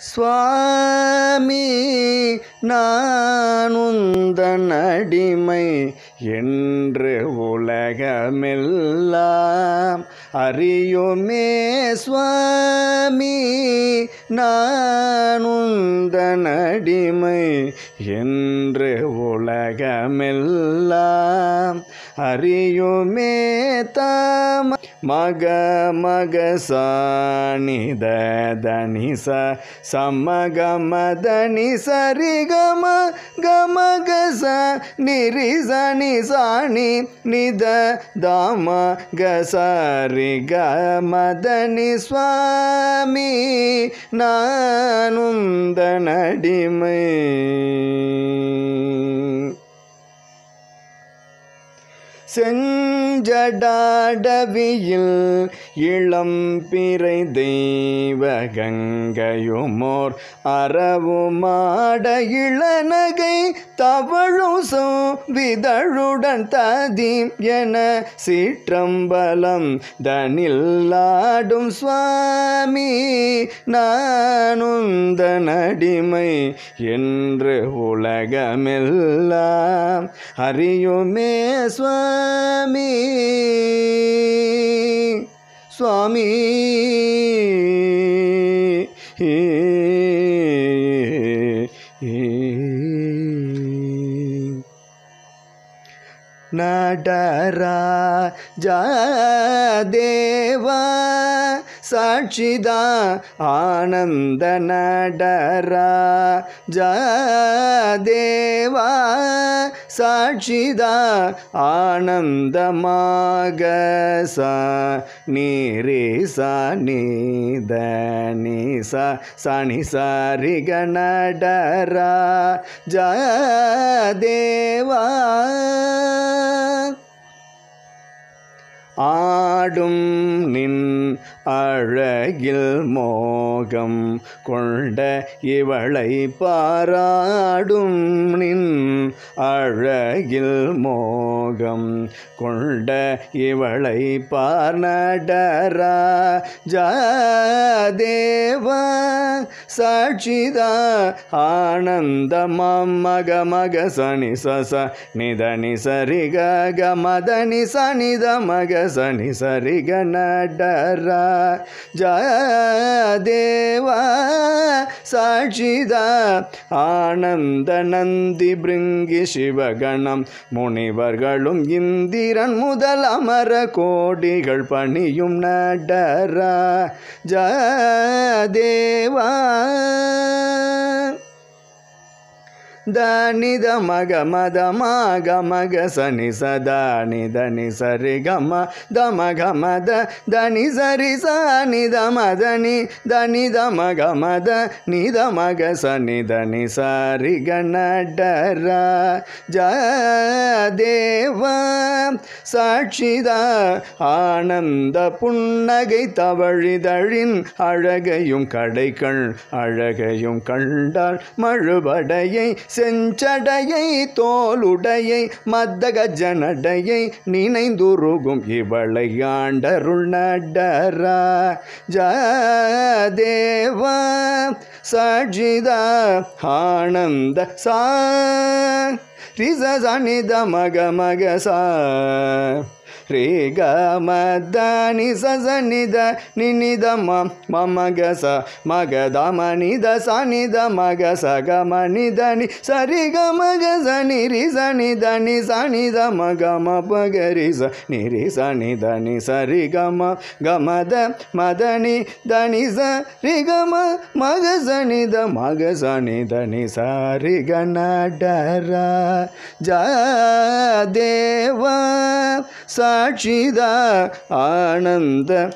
சுவாமி நானுந்தன் அடிமை என்று உலகமெல்லாம் அறியுமே சுவாமி நானுந்தன் அடிமை என்று உலகமெல்லாம் அறியுமே தாம மக மக சாணித தனிச சம கம தனி சரி கம கம கச நிரி சனி சாணி நித தாம கசரி கமதனி சுவாமி நானுந்த நடிமை செஞ்சடாடவியில் இளம் பிறை தெய்வ கங்கையுமோர் அறவுமாட இளநகை தவழும் விதழுடன் ததீம் என சீற்றம்பலம் தனில்லாடும் சுவாமி நானுந்த நடிமை என்று உலகமெல்லாம் அறியுமே சுவாமி சுவாமி நடரா தேவா சாட்சிதா ஆனந்த நடரா தேவா சாட்சிதா ஆனந்தமாக சா நீரே சா நீத நீசா சனி சாரி கணடரா தேவா ஆடும் நின் அழகில் மோகம் கொண்ட இவளை பாராடும் நின் அழகில் மோகம் கொண்ட இவளை பார்நடரா ஜாதேவா சாட்சிதா ஆனந்தமாம் மக மக சனி சச நிதனி சரி க மதனி சனித மக சனி சரி நடரா ஜயதேவா சாட்சிதா ஆனந்த நந்தி பிருங்கி சிவகணம் முனிவர்களும் இந்திரன் முதல் அமர கோடிகள் பணியும் நடரா ஜயதேவா ದಾನಿದ ಮಗ ಮದ ಮಗ ಮಗ ಸನಿ ಸ ದಾನಿ ಧನಿ ಸರಿ ಗಮ ದ ಮಗ ಮದ ಧನಿ ಸರಿ ಸ ನಿ ದ ಮದನಿ ಧನಿ ದ ಮಗ ಮದ ನಿ ದ ಮಗ ಸನಿ ಧನಿ ಸಾರಿ ಗಣಡರ ஜதேவ சாட்சித ஆனந்த புன்னகை தவழிதழின் அழகையும் கடைகள் அழகையும் கண்டாள் மழுபடையை செஞ்சடையை தோலுடையை மத்தக ஜனடையை நினைந்துருகும் இவளை ஆண்டருள் நடரா ஜதேவா சாட்சிதா ஆனந்த சா ரிச சனித மக மக சா ரே க ம த நி ச ச நி த நி நி த ம ம ம க ச ம க த ம நி த ச நி த ம க ச க ம நி த நி ச ரி க ம க ச நி ரி ச நி த நி ச நி த ம க ம ப க ரி ச நி ரி ச நி த நி ச ரி க ம க ம த ம த நி த நி ச ரி க ம ம க ச நி த ம க ச நி த நி ச ரி க ந ட ர ஜ தேவ சாட்சிதா ஆனந்த